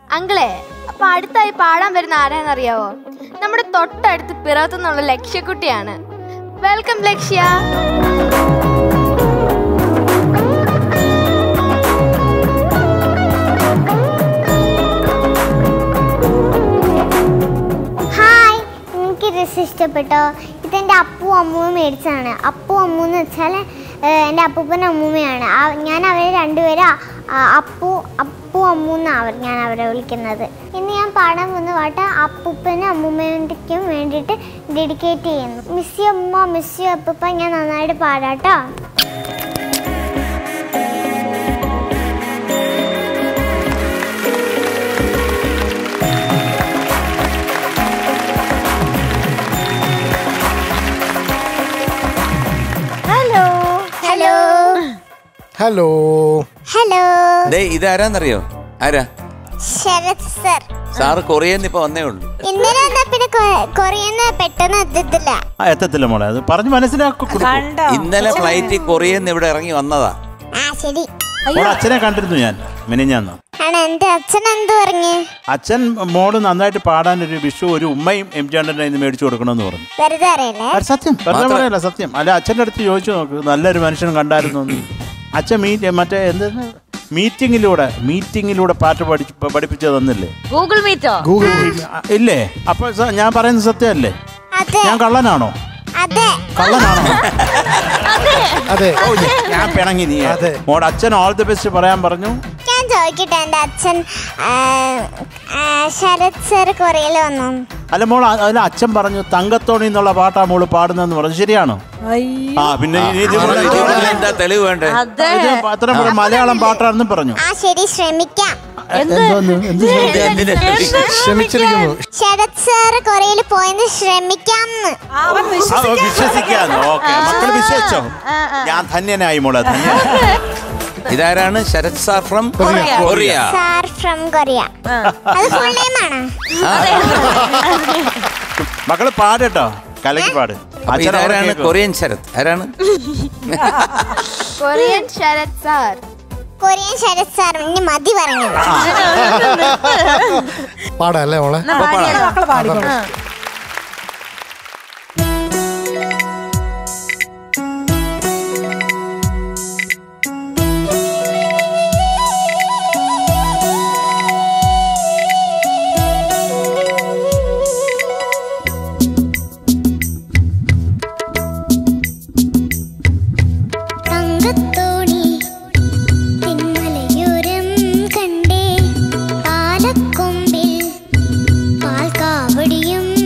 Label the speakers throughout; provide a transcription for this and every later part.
Speaker 1: അങ്കിളെ അപ്പൊ അടുത്തായി പാടാൻ വരുന്ന ആരാന്നറിയാവോ നമ്മുടെ തൊട്ടടുത്ത് പിറത്തുനിന്നുള്ള ലക്ഷ്യക്കുട്ടിയാണ് വെൽക്കം ലക്ഷ്യ
Speaker 2: ഹായ് എനിക്ക് ഡ്രസ്സ് ഇഷ്ടപ്പെട്ടോ ഇതെൻ്റെ അപ്പു അമ്മൂമ്മ മേടിച്ചതാണ് അപ്പു അമ്മു എന്ന് വെച്ചാൽ എൻ്റെ അപ്പൂപ്പൻ അമ്മൂമ്മയാണ് ആ- ഞാൻ അവരെ രണ്ടുപേരും അ- ആ, അപ്പു അപ്പു അമ്മു എന്നാണ് ഞാൻ അവരെ വിളിക്കുന്നത് ഇന്ന് ഞാൻ പാടാൻ പോകുന്ന പാട്ട് അപ്പൂപ്പനും അമ്മൂമ്മയ്ക്കും വേണ്ടിയിട്ട് ഡെഡിക്കേറ്റ് ചെയ്യുന്നു മിസ് യു അമ്മ മിസ് യു അപ്പൂപ്പ ഞാൻ നന്നായിട്ട് പാടാട്ടോ
Speaker 1: ഹലോ
Speaker 2: ഹലോ
Speaker 3: ഹലോ
Speaker 2: ഹലോ
Speaker 4: ദേ ഇതാരാന്നറിയോ ആരാ
Speaker 2: ശരത് സർ
Speaker 4: സാറ് കൊറിയന്ന് ഇപ്പൊ വന്നേ ഉള്ളൂ
Speaker 2: ഇന്നലെ വന്നാ പിന്നെ കൊറിയെന്ന് പെട്ടെന്ന് എത്തത്തില്ല
Speaker 5: ആ എത്തത്തില്ല മോളെ അത് പറഞ്ഞ് മനസ്സിലാക്കി കൊടുക്കും
Speaker 4: ഇന്നലെ ഫ്ലൈറ്റിൽ കൊറിയന്ന് ഇവിടെ ഇറങ്ങി വന്നതാ
Speaker 2: ആ ശരി
Speaker 5: മോളെ അച്ഛനെ കണ്ടിരുന്നു ഞാൻ മിനിഞ്ഞാന്ന്
Speaker 2: ആണ് എന്റെ അച്ഛൻ എന്ത് പറഞ്ഞു
Speaker 5: അച്ഛൻ മോള് നന്നായിട്ട് പാടാൻ ഒരു വിഷു ഒരു ഉമ്മയും എം ജി അണ്ണൻ്റെ ഇന്ന് മേടിച്ചു കൊടുക്കണമെന്ന് പറഞ്ഞു
Speaker 2: വെറുതെ അറിയില്ലേ
Speaker 5: അത് സത്യം വെറുതെ
Speaker 4: മാത്രം-
Speaker 5: പറയല്ല സത്യം അല്ല അച്ഛൻ്റെ അടുത്ത് ചോദിച്ചു നോക്ക് നല്ലൊരു മനുഷ്യൻ കണ്ടായിരുന്നു എന്ന്. അച്ഛൻ മീറ്റ് മറ്റേ എന്ത് മീറ്റിങ്ങിലൂടെ മീറ്റിങ്ങിലൂടെ പാട്ട് പഠിച്ച് പഠിപ്പിച്ചു തന്നില്ലേ
Speaker 6: ഗൂഗിൾ മീറ്റോ
Speaker 3: ഗൂഗിൾ
Speaker 5: ആ, ഇല്ലേ അപ്പൊ സ- ഞാൻ പറയുന്നത് സത്യമല്ലേ
Speaker 2: അതെ
Speaker 5: ഞാൻ കള്ളനാണോ
Speaker 2: അതെ
Speaker 5: കള്ളനാണോ
Speaker 3: അതെ
Speaker 5: ഓ, ഞാൻ പിണങ്ങി നീ
Speaker 3: അതെ.
Speaker 5: മോടെ അച്ഛൻ ഓൾ ദി ബെസ്റ്റ് പറയാൻ പറഞ്ഞു
Speaker 2: ഞാൻ ചോദിക്കട്ടെ എന്റെ അച്ഛൻ ആ, ആ, ശരത് സർ കൊറിയയിൽ വന്നു
Speaker 5: അല്ല മോൾ അതിൽ അച്ഛൻ പറഞ്ഞു തങ്കത്തോണി എന്നുള്ള പാട്ടാ മോള് പാടുന്നതെന്ന് പറഞ്ഞു ശരിയാണോ ആ പിന്നെ ഇനി ഇത്
Speaker 4: ഇതിനുള്ള-
Speaker 5: കൂടെ-
Speaker 4: ഇതിനുള്ള എന്താ തെളിവ് വേണ്ടേ
Speaker 6: അതെ
Speaker 5: ഇത് അത്ര കൂടെ മലയാളം പാട്ടാണെന്നും പറഞ്ഞു
Speaker 2: ആ ശരി ശ്രമിക്കാം
Speaker 5: എന്തോന്ന് എന്ത്
Speaker 4: ഇത് എന്തിനാ?
Speaker 3: ക്ഷമിച്ചിരിക്കുന്നു
Speaker 2: ശരത് സർ കൊറിയയിൽ പോയെന്ന് ശ്രമിക്കാംന്ന്
Speaker 5: ആ, വിശ്വസിക്കാന്ന് ഓക്കെ മക്കള് വിശ്വസിച്ചോ ഞാൻ ധന്യനായി മോളെ ധന്യനായി
Speaker 4: ഇതാരാണ് Sharath sir from Korea
Speaker 2: sir from Korea അത് ഫുൾ നെയിം ആണ്
Speaker 5: മക്കള് പാടട്ടോ കലക്ക് പാട്
Speaker 4: അപ്പൊ
Speaker 5: അച്ഛൻ അവിടെ
Speaker 4: ഇതാരാണ്
Speaker 5: കേൾക്കും.
Speaker 4: കൊറിയൻ ശരത് ആരാണ്
Speaker 1: Korean Sharath sir
Speaker 2: Korean Sharath sir ഇനി മതി പറഞ്ഞത്
Speaker 3: പാടാം അല്ലേ മോളെ
Speaker 6: മക്കള് പാടിക്കോളൂ
Speaker 2: തങ്കത്തോണി തെന്മലയോരം കണ്ടേ പാലക്കൊമ്പിൽ പാൽക്കാവടിയും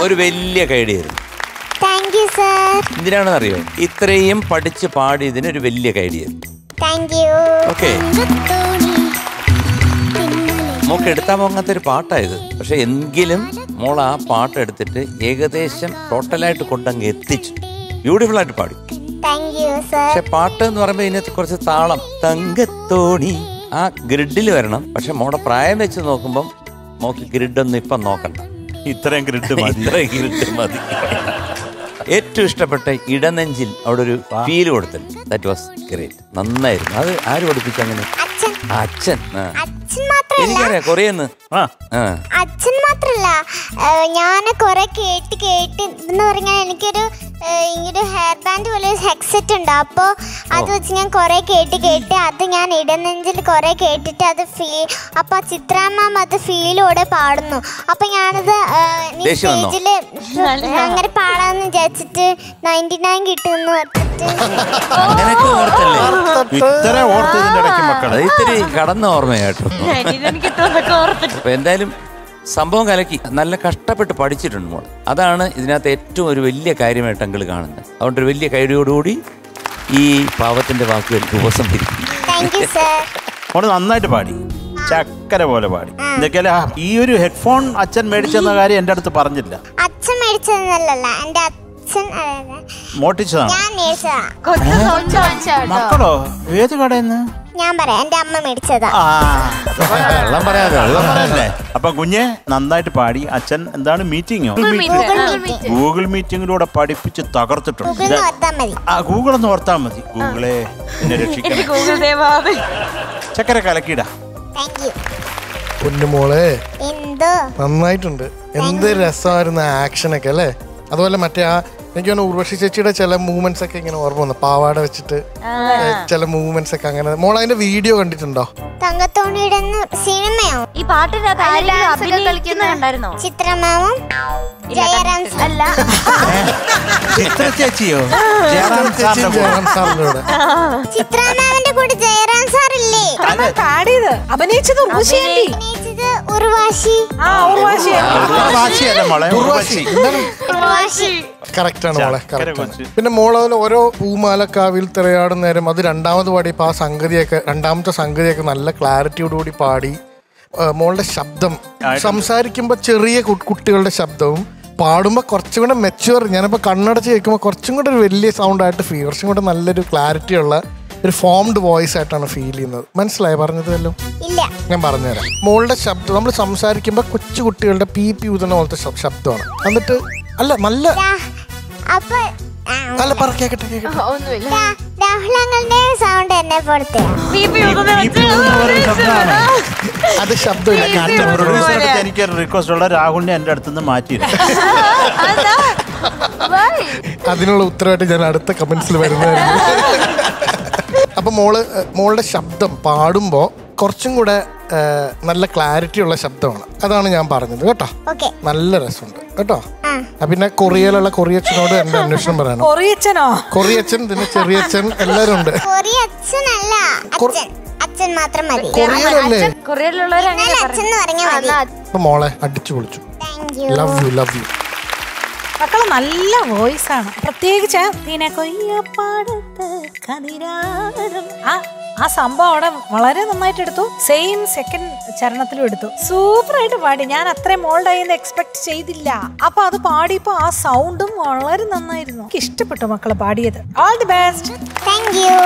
Speaker 4: ഒരു വലിയ കൈഡിയായിരുന്നു
Speaker 2: താങ്ക് യു സർ
Speaker 4: എന്തിനാണെന്ന് അറിയോ ഇത്രയും പഠിച്ച് പാടിയതിന് ഒരു വലിയ കൈഡിയായിരുന്നു
Speaker 2: താങ്ക് യു
Speaker 4: ഓക്കെ മോക്ക് എടുത്താൽ പോകാത്ത ഒരു പാട്ടായത് പക്ഷെ എങ്കിലും മോൾ ആ പാട്ട് എടുത്തിട്ട് ഏകദേശം ടോട്ടലായിട്ട് കൊണ്ടങ്ങ് എത്തിച്ചു ബ്യൂട്ടിഫുൾ ആയിട്ട് പാടി
Speaker 2: താങ്ക് യു സർ
Speaker 4: പക്ഷെ പാട്ട് എന്ന് പറയുമ്പോൾ ഇതിനകത്ത് കുറച്ച് താളം തങ്കത്തോണി ആ ഗ്രിഡിൽ വരണം പക്ഷെ മോടെ പ്രായം വെച്ച് നോക്കുമ്പം മോക്ക് ഗ്രിഡൊന്നും ഇപ്പം നോക്കണ്ട
Speaker 5: ഇത്രയും ഗ്രിഡ് മതി
Speaker 4: ഇത്രയും ഗ്രിഡ് മതി ഏറ്റവും ഇഷ്ടപ്പെട്ട ഇടനെഞ്ചിൽ അവിടെ ഒരു ഫീൽ കൊടുത്തിട്ടുണ്ട് ദാറ്റ് വാസ് ഗ്രേറ്റ് നന്നായിരുന്നു അത് ആര് പഠിപ്പിച്ചു അങ്ങനെ
Speaker 2: അച്ഛൻ
Speaker 4: ആ, അച്ഛൻ ആ.
Speaker 2: അച്ഛൻ മാത്രമല്ല
Speaker 4: എനിക്കറിയാം കൊറിയെന്ന്
Speaker 5: ആ
Speaker 4: ആ
Speaker 2: അച്ഛൻ മാത്രല്ല ഞാൻ കുറെ കേട്ട് കേട്ട് എന്ന് പറഞ്ഞാൽ എനിക്കൊരു ഏഹ്, ഇങ്ങനൊരു ഹെയർ ബാൻഡ് പോലെ ഒരു ഹെഡ്സെറ്റ് ഉണ്ട് അപ്പോൾ അത് വെച്ച് ഞാൻ കുറെ കേട്ട് കേട്ട് അത് ഞാൻ ഇടനെഞ്ചിൽ കുറെ കേട്ടിട്ട് അത് ഫീൽ അപ്പൊ ചിത്രാമ്മ അത് ഫീലോടെ പാടുന്നു അപ്പൊ ഞാനത് ഏഹ്, ഈ
Speaker 4: ദേഷ്യം വന്നോ?
Speaker 2: സ്റ്റേജില് അങ്ങനെ പാടാന്ന് വിചാരിച്ചിട്ട് നയൻറ്റി നയൻ കിട്ടുമെന്ന് പറഞ്ഞിട്ട്
Speaker 4: അങ്ങനെയൊക്കെ ഓർത്തല്ലേ
Speaker 5: ഇത്ര ഓർത്തതിന്റെ ഇടയ്ക്ക്
Speaker 4: അത്
Speaker 5: മക്കളെ
Speaker 4: ഇത്തിരി കടന്ന ഓർമ്മയാട്ടോ
Speaker 6: എനിക്ക് കിട്ടുമെന്നൊക്കെ ഓർത്തിട്ട്
Speaker 4: അപ്പൊ എന്തായാലും സംഭവം കലക്കി നല്ല കഷ്ടപ്പെട്ട് പഠിച്ചിട്ടുണ്ട് മോൾ അതാണ് ഇതിനകത്ത് ഏറ്റവും ഒരു വലിയ കാര്യമായിട്ട് അങ്കിൾ കാണുന്നത് അതുകൊണ്ട് ഒരു വലിയ കൈഡിയോടുകൂടി ഈ പാവത്തിന്റെ വാക്കുകൾ ഉപസംഹരിക്കും
Speaker 2: താങ്ക് യു സർ
Speaker 5: മോള് നന്നായിട്ട് പാടി ചക്കര പോലെ പാടി എന്തൊക്കെയാലും ആ, ഈ ഒരു ഹെഡ്ഫോൺ അച്ഛൻ മേടിച്ചെന്ന കാര്യം എൻ്റെ അടുത്ത് പറഞ്ഞില്ല
Speaker 2: അച്ഛൻ മേടിച്ചതെന്നല്ല എൻ്റെ അച്ഛൻ അതായത്
Speaker 5: മോട്ടിച്ചതാണ്
Speaker 2: ഞാൻ മേടിച്ചതാ
Speaker 1: കൊച്ചു സ്വന്തം വാങ്ങിച്ചാട്ടോ
Speaker 5: മക്കളോ ഏത് കടയിൽ നിന്ന്
Speaker 2: ഞാൻ പറയാം എൻ്റെ അമ്മ മേടിച്ചതാ
Speaker 5: ആ
Speaker 4: വെള്ളം പറയാതെ വെള്ളം
Speaker 5: അല്ലേ അപ്പൊ കുഞ്ഞെ നന്നായിട്ട് പാടി അച്ഛൻ എന്താണ് മീറ്റിംഗോ
Speaker 1: ഗൂഗിൾ മീറ്റ്
Speaker 5: ഗൂഗിൾ മീറ്റിംഗിലൂടെ പഠിപ്പിച്ച് തകർത്തിട്ടുണ്ട്
Speaker 2: ഗൂഗിളിൽ നിന്ന് ഓർത്താൽ മതി
Speaker 5: ആ ഗൂഗിൾ ഒന്ന് ഓർത്താൽ മതി ഗൂഗിളെ എന്നെ
Speaker 6: എന്റെ
Speaker 5: രക്ഷിക്കണം
Speaker 6: ഗൂഗിൾ ദേവാവേ
Speaker 5: ചക്കര കലക്കിടാ
Speaker 2: താങ്ക് യു
Speaker 3: പൊന്നുമോളെ
Speaker 2: എന്തോ
Speaker 3: നന്നായിട്ടുണ്ട് എന്ത് രസമായിരുന്നു ആക്ഷനൊക്കെ അല്ലേ അതുപോലെ മറ്റേ ആ എനിക്ക് തോന്നുന്നു ഉർവശി ചേച്ചിയുടെ ചില മൂവ്മെന്റ്സ് ഒക്കെ ഇങ്ങനെ ഓർമ്മ വന്നു പാവാട വെച്ചിട്ട് ഏ, ചില മൂവ്മെന്റ്സ് ഒക്കെ അങ്ങനെ മോൾ അതിന്റെ വീഡിയോ കണ്ടിട്ടുണ്ടോ
Speaker 2: തങ്കത്തോണിയുടെ സിനിമയോ
Speaker 6: ഈ പാട്ടിനകത്ത്
Speaker 1: അതിൽ
Speaker 6: ആരെങ്കിലും
Speaker 1: dance ഒക്കെ കളിക്കുന്ന
Speaker 6: അഭിനയിക്കുന്നുണ്ടായിരുന്നോ
Speaker 2: ചിത്രമാവും ജയറാം സാർ.
Speaker 1: അല്ല
Speaker 5: ചിത്ര ചേച്ചിയോ ജയറാം സാറിന്റെ കൂടെ.
Speaker 3: ജയറാം സാറിന്റെ കൂടെ
Speaker 2: ചിത്രാമാവിന്റെ കൂടെ ജയറാം സാർ ഇല്ലേ
Speaker 6: പാടിയത് അഭിനയിച്ചത് ഉർവശിയല്ലേ
Speaker 2: അഭിനയിച്ചത് ഉർവാശി
Speaker 6: ആ ഉർവശി
Speaker 5: ഉർവാശിയല്ല മോളെ ഉർവശി
Speaker 2: ഉർവാശി
Speaker 3: കറക്റ്റ് ആണ് മോളെ
Speaker 5: ചക്കര
Speaker 3: കറക്റ്റ്
Speaker 5: കൊച്ച്.
Speaker 3: പിന്നെ മോൾ അതിൽ ഓരോ പൂമാലക്കാവിൽ തിരയാടും നേരം അത് രണ്ടാമത് പാടിയപ്പോൾ ആ സംഗതിയൊക്കെ രണ്ടാമത്തെ സംഗതിയൊക്കെ നല്ല ക്ലാരിറ്റിയോടുകൂടി പാടി ആ, മോളുടെ ശബ്ദം സംസാരിക്കുമ്പോൾ ചെറിയ കു- കുട്ടികളുടെ ശബ്ദവും പാടുമ്പോൾ കുറച്ചും കൂടെ മെച്ചുവർ ഞാനിപ്പോൾ കണ്ണടച്ച് കേൾക്കുമ്പോൾ കുറച്ചും കൂടെ ഒരു വലിയ സൗണ്ട് ആയിട്ട് ഫീൽ കുറച്ചും കൂടെ നല്ലൊരു ക്ലാരിറ്റി ഉള്ള ഒരു ഫോംഡ് വോയിസ് ആയിട്ടാണ് ഫീൽ ചെയ്യുന്നത് മനസ്സിലായി പറഞ്ഞത് വല്ലതും
Speaker 2: ഇല്ല
Speaker 3: ഞാൻ പറഞ്ഞുതരാം മോളുടെ ശബ്ദം നമ്മൾ സംസാരിക്കുമ്പോൾ കൊച്ചു കുട്ടികളുടെ പി പി ഊതുന്ന പോലത്തെ ശബ്- ശബ്ദമാണ് എന്നിട്ട് അല്ല നല്ല
Speaker 2: രാ- അപ്പൊ ആ,
Speaker 3: അല്ല പറ കേക്കട്ടെ കേക്കട്ടെ
Speaker 1: ഒന്നുമില്ല
Speaker 2: രാ- രാഹുൽ അങ്ങളുടെ സൗണ്ട് എന്നെ പോലത്തെയാ
Speaker 5: ഈ പി ഊന്ന് പറയുന്ന ശബ്ദമാണ്.
Speaker 3: അത് ശബ്ദമില്ല
Speaker 5: എന്റെ producer അടുത്ത് എനിക്ക് റിക്വസ്റ്റ് ഉള്ള രാഹുലിനെ എന്റെ അടുത്തുനിന്ന് മാറ്റിയിരുന്നു
Speaker 3: അതിനുള്ള ഉത്തരവായിട്ട് ഞാൻ അടുത്ത കമന്റ്സിൽ വരുന്നതായിരുന്നു അപ്പൊ മോള് ഏഹ്, മോളുടെ ശബ്ദം പാടുമ്പോ കുറച്ചും കൂടെ ഏഹ്, നല്ല ക്ലാരിറ്റി ഉള്ള ശബ്ദമാണ് അതാണ് ഞാൻ പറഞ്ഞത് കേട്ടോ
Speaker 2: ഓക്കെ
Speaker 3: നല്ല രസമുണ്ട് കേട്ടോ
Speaker 2: ആ.
Speaker 3: ആ, പിന്നെ കൊറിയയിലുള്ള കൊറിയച്ചനോട് എന്റെ അന്വേഷണം പറയണം
Speaker 6: കൊറിയച്ചനോ
Speaker 3: കൊറിയച്ചൻ പിന്നെ ചെറിയച്ചൻ എല്ലാരും ഉണ്ട്
Speaker 2: കൊറി അച്ഛനല്ല അച്ഛൻ അച്ഛൻ മാത്രം മതി
Speaker 3: കൊറിയയിലല്ലേ
Speaker 6: കൊറിയയിലുള്ളവർ
Speaker 2: എന്നാൽ അച്ഛൻ എന്ന് പറഞ്ഞാൽ മതി
Speaker 3: അപ്പൊ മോളെ അടിച്ചു പൊളിച്ചു
Speaker 2: thank you
Speaker 3: love you love you
Speaker 7: മക്കള് നല്ല വോയിസ് ആണ് പ്രത്യേകിച്ച് പിന്നെ കൊയ്യപ്പാടത്ത് കതിരാടും ആ ആ സംഭവം അവിടെ വളരെ നന്നായിട്ട് എടുത്തു സെയിം സെക്കൻഡ് ചരണത്തിലും എടുത്തു സൂപ്പർ ആയിട്ട് പാടി ഞാൻ അത്രയും മോൾഡായി എക്സ്പെക്ട് ചെയ്തില്ല അപ്പൊ അത് പാടിയപ്പോ ആ സൗണ്ടും വളരെ നന്നായിരുന്നു എനിക്ക് ഇഷ്ടപ്പെട്ടു മക്കള് പാടിയത് all the best
Speaker 2: thank U